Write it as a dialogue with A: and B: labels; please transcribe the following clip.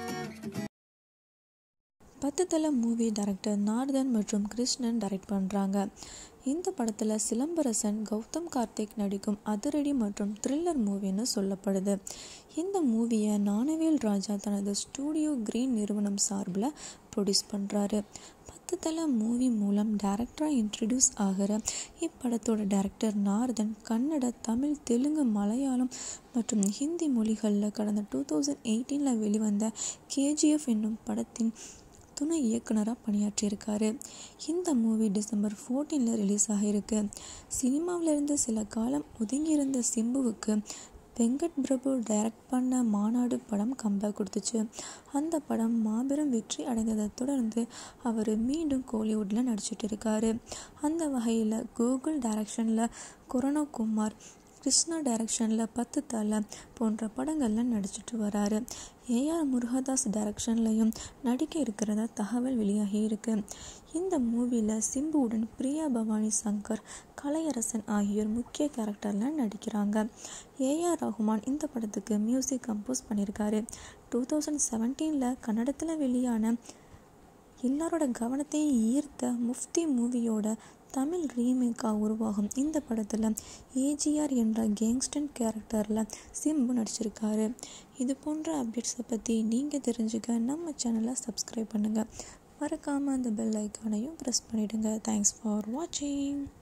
A: பத்து தலை movie director northern மற்றும் கிருஷ்ணன் டைரக்ட் பண்ணுறாங்க இந்த படத்தில் சிலம்பரசன் கௌதம் கார்த்திக் நடிக்கும் அதிரடி மற்றும் த்ரில்லர் மூவின்னு சொல்லப்படுது இந்த மூவியை ஞானவேல் ராஜா தனது ஸ்டூடியோ கிரீன் நிறுவனம் சார்பில் ப்ரொடியூஸ் பண்ணுறாரு பத்து தலை மூவி மூலம் டேரக்டராக இன்ட்ரடியூஸ் ஆகிற இப்படத்தோட டேரக்டர் நார்தன் கன்னட தமிழ் தெலுங்கு மலையாளம் மற்றும் ஹிந்தி மொழிகளில் கடந்த டூ தௌசண்ட் எயிட்டீனில் வெளிவந்த கேஜிஎஃப் என்னும் படத்தின் துணை இயக்குனராக பணியாற்றியிருக்காரு இந்த மூவி டிசம்பர் ஃபோர்டீனில் ரிலீஸ் ஆகியிருக்கு சினிமாவிலிருந்து சில காலம் ஒதுங்கியிருந்த சிம்புவுக்கு வெங்கட் பிரபு டைரக்ட் பண்ண மாநாடு படம் கம்பேக் கொடுத்துச்சு அந்த படம் மாபெரும் வெற்றி அடைந்ததை தொடர்ந்து அவர் மீண்டும் கோலிவுட்டில் நடிச்சிட்டு இருக்காரு அந்த வகையில் கூகுள் டைரக்ஷனில் கொரோனா குமார் கிருஷ்ணா டைரக்ஷனில் பத்து தலை போன்ற படங்களில் நடிச்சிட்டு வராரு ஏஆர் முருகதாஸ் டைரக்ஷன்லையும் நடிக்க இருக்கிறதா தகவல் வெளியாகி இருக்கு இந்த மூவியில் சிம்புவுடன் பிரியா பவானி சங்கர் கலையரசன் ஆகியோர் முக்கிய கேரக்டரில் நடிக்கிறாங்க ஏஆர் ரஹ்மான் இந்த படத்துக்கு மியூசிக் கம்போஸ் பண்ணியிருக்காரு டூ தௌசண்ட் செவன்டீனில் கன்னடத்தில் வெளியான எல்லாரோட கவனத்தையும் ஈர்த்த முஃப்தி மூவியோட தமிழ் ரீமேக்காக உருவாகும் இந்த படத்தில் ஏஜிஆர் என்ற கேங்ஸ்டன் கேரக்டரில் சிம்பு நடிச்சிருக்காரு இது போன்ற அப்டேட்ஸை பற்றி நீங்கள் தெரிஞ்சுக்க நம்ம சேனலை சப்ஸ்கிரைப் பண்ணுங்கள் மறக்காமல் அந்த பெல் ஐக்கானையும் ப்ரெஸ் பண்ணிவிடுங்க தேங்க்ஸ் ஃபார் வாட்சிங்